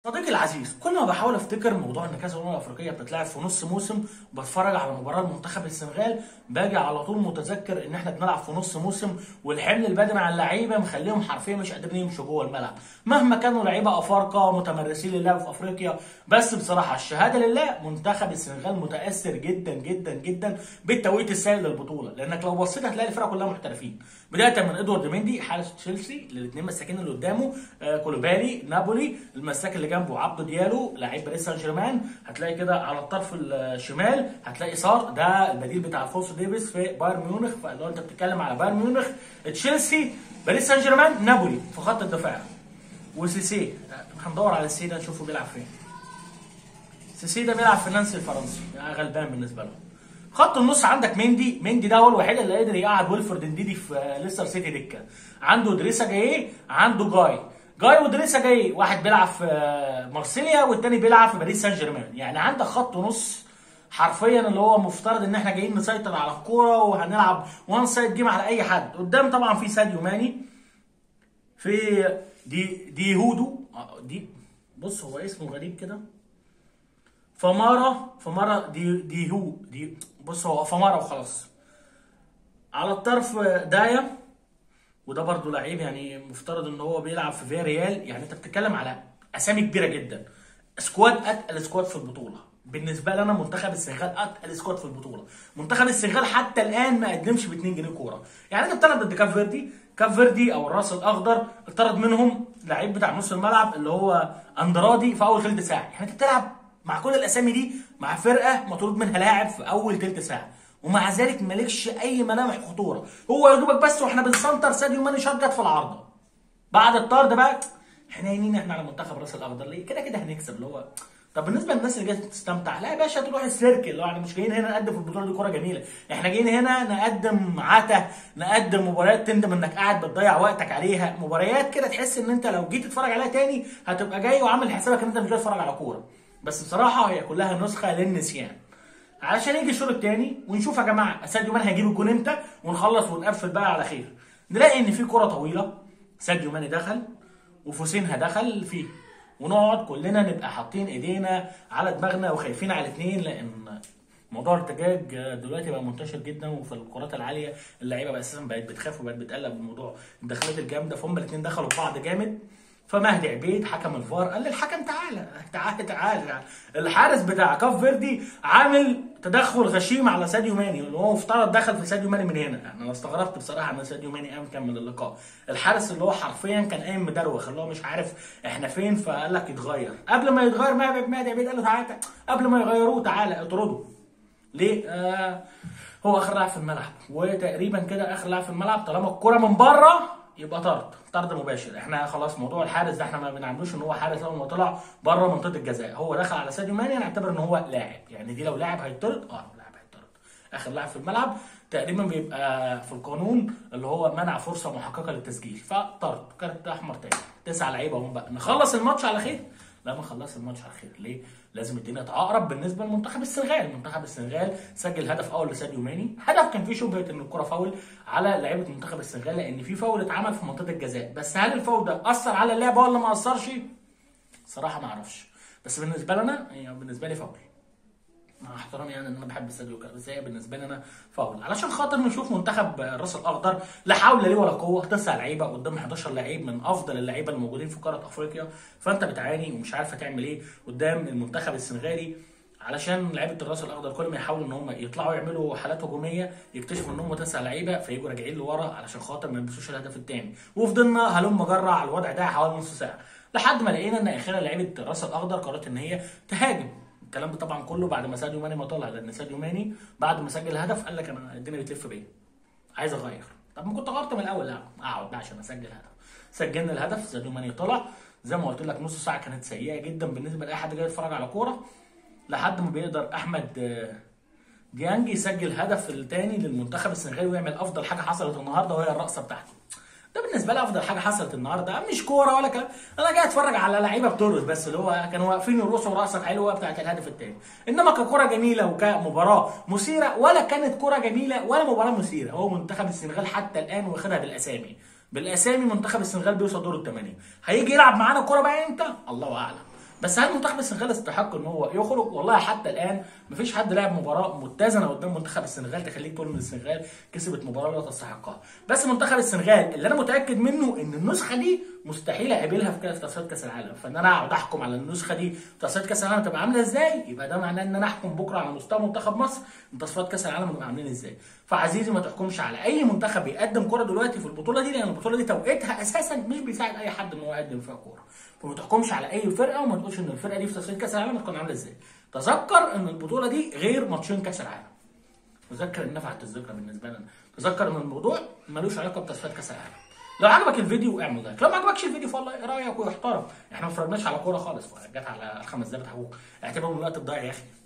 صديقي العزيز كل ما بحاول افتكر موضوع ان كاس الامم الافريقيه بتتلعب في نص موسم وبتفرج على مباراه المنتخب السنغال باجي على طول متذكر ان احنا بنلعب في نص موسم والحمل البدني على اللعيبه مخليهم حرفيا مش قادرين يمشوا جوه الملعب مهما كانوا لعيبه افارقه متمرسين للعب في افريقيا بس بصراحه الشهاده لله منتخب السنغال متاثر جدا جدا جدا بالتوقيت السائل للبطوله لانك لو بصيت هتلاقي الفرقه كلها محترفين بدايه من ادوارد مندي حارس تشيلسي للاثنين مساكين اللي قدامه آه كولوبالي نابولي المساك اللي جنبه عبدو ديالو لعيب باريس سان جيرمان هتلاقي كده على الطرف الشمال هتلاقي صار ده البديل بتاع الفونسو ديفيس في بايرن ميونخ فلو انت بتتكلم على بايرن ميونخ تشيلسي باريس سان جيرمان نابولي في خط الدفاع وسيسي هندور على السي ده نشوفه بيلعب فين سيسي ده بيلعب في نانسي الفرنسي يعني غلبان بالنسبه له خط النص عندك مندي مندي ده هو الوحيد اللي قادر يقعد ويلفرد انديدي في ليستر سيتي دكه عنده دريسا جاي عنده جاي جاي ودريسا جاي واحد بيلعب في مارسيليا والتاني بيلعب في باريس سان جيرمان يعني عندك خط نص حرفيا اللي هو مفترض ان احنا جايين نسيطر على الكوره وهنلعب وان سايد جيم على اي حد قدام طبعا في ساديو ماني في دي دي هودو دي بص هو اسمه غريب كده فمارة فمارة دي دي هو دي بص هو فمارة وخلاص على الطرف دايا وده برضه لعيب يعني مفترض ان هو بيلعب في فيا ريال يعني انت بتتكلم على اسامي كبيره جدا سكواد اتقل سكواد في البطوله بالنسبه لي انا منتخب السنغال اتقل سكواد في البطوله منتخب السنغال حتى الان ما قدمش ب 2 جنيه كوره يعني انت بتلعب ضد كاب فيردي كاب فيردي او الراس الاخضر اتطرد منهم لعيب بتاع نص الملعب اللي هو اندرادي في اول ثلث ساعه يعني انت بتلعب مع كل الاسامي دي مع فرقه مطرود منها لاعب في اول ثلث ساعه ومع ذلك مالكش اي ملامح خطوره هو يا دوبك بس واحنا بنسنتر ساديو ماني شجت في العارضه بعد الطرد بقى حنينين احنا على منتخب راس الاخضر ليه كده كده هنكسب اللي هو طب بالنسبه للناس اللي جايه تستمتع لا يا باشا تروح السيركل اللي هو احنا مش جايين هنا نقدم في البطوله دي كوره جميله احنا جايين هنا نقدم عته نقدم مباريات تندم انك قاعد بتضيع وقتك عليها مباريات كده تحس ان انت لو جيت تتفرج عليها تاني هتبقى جاي وعامل حسابك ان انت مش جاي تتفرج على كوره بس بصراحه هي كلها نسخه للنسيان علشان يجي الشوط الثاني ونشوف يا جماعه ساديو مان هيجيب الجون امتى ونخلص ونقفل بقى على خير نلاقي ان في كره طويله ساديو ماني دخل وفوسينها دخل فيه ونقعد كلنا نبقى حاطين ايدينا على دماغنا وخايفين على الاثنين لان موضوع الارتجاج دلوقتي بقى منتشر جدا وفي الكرات العاليه اللعيبه بقى اساسا بقت بتخاف وبقت بتقلق من موضوع الدخلات الجامده فهم الاثنين دخلوا في بعض جامد فمهدي عبيد حكم الفار قال للحكم تعالى تعالى تعالى الحارس بتاع كاف فيردي عامل تدخل غشيم على ساديو ماني اللي هو مفترض دخل في ساديو ماني من هنا يعني انا استغربت بصراحه ان ساديو ماني قام كمل اللقاء الحارس اللي هو حرفيا كان قايم مدروخ اللي هو مش عارف احنا فين فقال لك يتغير قبل ما يتغير مهدي عبيد قال له تعالى قبل ما يغيروه تعالى اطرده ليه؟ آه هو اخر لاعب في الملعب وتقريبا كده اخر لاعب في الملعب طالما الكره من بره يبقى طرد طرد مباشر احنا خلاص موضوع الحارس ده احنا ما بنعملوش ان هو حارس اول ما طلع بره منطقه الجزاء هو دخل على ساديو ماني نعتبر ان هو لاعب يعني دي لو لاعب هيطرد اه لاعب هيطرد اخر لاعب في الملعب تقريبا بيبقى في القانون اللي هو منع فرصه محققه للتسجيل فطرد كارت احمر تاني تسع لعيبه هم بقى نخلص الماتش على خير لا ما خلص الماتش على خير ليه؟ لازم الدنيا تعقرب بالنسبه لمنتخب السنغال، منتخب السنغال سجل هدف اول لساديو ماني، هدف كان فيه شبهه ان الكره فاول على لعيبه منتخب السنغال لان في فاول اتعمل في منطقه الجزاء، بس هل الفاول ده اثر على اللعبه ولا ما اثرش؟ صراحه ما اعرفش، بس بالنسبه لنا هي بالنسبه لي فاول. مع احترامي يعني ان انا بحب ساديو كار بس هي بالنسبه لي انا فاول علشان خاطر نشوف منتخب الراس الاخضر لا حول ليه ولا قوه تسع لعيبه قدام 11 لعيب من افضل اللعيبه الموجودين في قاره افريقيا فانت بتعاني ومش عارفه تعمل ايه قدام المنتخب السنغالي علشان لعيبه الراس الاخضر كل ما يحاولوا ان هم يطلعوا يعملوا حالات هجوميه يكتشفوا ان هم تسع لعيبه فيجوا راجعين لورا علشان خاطر ما يلبسوش الهدف الثاني وفضلنا هلم جرى على الوضع ده حوالي نص ساعه لحد ما لقينا ان اخيرا لعيبه الراس الاخضر قررت ان هي تهاجم الكلام ده طبعا كله بعد ما ساديو ماني ما طلع لان ساديو ماني بعد ما سجل الهدف قال لك انا الدنيا بتلف بيا عايز اغير طب ما كنت غيرت من الاول لا اقعد بقى عشان اسجل هدف سجلنا الهدف ساديو ماني طلع زي ما قلت لك نص ساعه كانت سيئه جدا بالنسبه لاي حد جاي يتفرج على كوره لحد ما بيقدر احمد ديانج يسجل هدف الثاني للمنتخب السنغالي ويعمل افضل حاجه حصلت النهارده وهي الرقصه بتاعته ده بالنسبه لي افضل حاجه حصلت النهارده مش كوره ولا كلام انا جاي اتفرج على لعيبه بترقص بس اللي هو كانوا واقفين يرقصوا رقصه حلوه بتاعت الهدف الثاني انما ككوره جميله وكمباراه مثيره ولا كانت كوره جميله ولا مباراه مثيره هو منتخب السنغال حتى الان واخدها بالاسامي بالاسامي منتخب السنغال بيوصل دور الثمانيه هيجي يلعب معانا كوره بقى امتى الله اعلم بس هل منتخب السنغال يستحق ان هو يخرج؟ والله حتى الان مفيش حد لعب مباراه متزنه قدام منتخب السنغال تخليك تقول ان السنغال كسبت مباراه لا تستحقها، بس منتخب السنغال اللي انا متاكد منه ان النسخه دي مستحيل اقابلها في كاس تصفيات كاس العالم، فان انا اقعد احكم على النسخه دي في تصفيات كاس العالم تبقى عامله ازاي؟ يبقى ده معناه ان انا احكم بكره على مستوى منتخب مصر ان تصفيات كاس العالم هتبقى عاملين ازاي. فعزيزي ما تحكمش على اي منتخب بيقدم كوره دلوقتي في البطوله دي لان البطوله دي توقيتها اساسا مش بيساعد اي حد ان هو يقدم فيها كوره. فما تحكمش على اي فرقه وما تقولش ان الفرقه دي في تصفيات كاس العالم هتكون عامله ازاي. تذكر ان البطوله دي غير ماتشين كاس العالم. تذكر ان نفعت الذكرى بالنسبه لنا. تذكر ان الموضوع ملوش علاقه بتصفيات كاس العالم. لو عجبك الفيديو اعمل لايك، لو ما عجبكش الفيديو فوالله ايه رايك ويحترم، احنا ما اتفرجناش على كوره خالص جت على الخمس دقايق بتاع اعتبره من الوقت الضايع يا اخي.